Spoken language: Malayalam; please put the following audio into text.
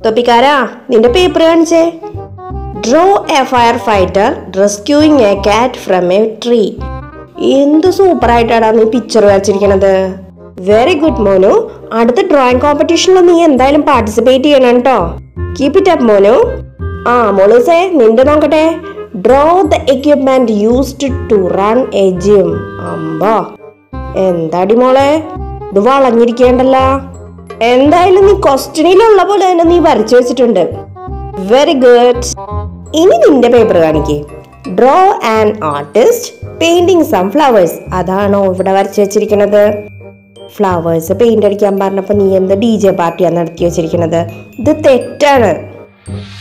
തൊപ്പിക്കാരാ നിന്റെ പേപ്പർ കാണിച്ചേ draw a fire fighter rescuing a cat from a tree എന്ത് സൂപ്പർ ആയിട്ടാടാ നീ പിക്ചർ വരച്ചിരിക്കണത് വെരി ഗുഡ് മോനു അടുത്ത ഡ്രോയിങ് കോമ്പറ്റീഷനിൽ നീ എന്തായാലും പാർട്ടിസിപ്പേറ്റ് ചെയ്യണം കേട്ടോ കീപ് ഇറ്റ് അപ്പ് മോനു ആ മോളൂസേ നിന്റെ നോക്കട്ടെ draw the equipment used to run a gym അമ്പാ എന്താടി മോളെ ഇത് വളഞ്ഞിരിക്കേണ്ടല്ല എന്തായാലും നീ ക്വസ്റ്റ്യനിലുള്ള പോലെ തന്നെ നീ വരച്ചു വെച്ചിട്ടുണ്ട് വെരി ഗുഡ് ഇനി നിന്റെ പേപ്പർ കാണിക്കേ draw and artist painting some flowers അതാണോ ഇവിടെ വരച്ചു വെച്ചിരിക്കുന്നത് ഫ്ലവേഴ്സ് പെയിന്റ് അടിക്കാൻ പറഞ്ഞപ്പോ നീ എന്ത് ഡി ജെ പാർട്ടിയാണ് നടത്തി വെച്ചിരിക്കുന്നത് ഇത് തെറ്റാണ്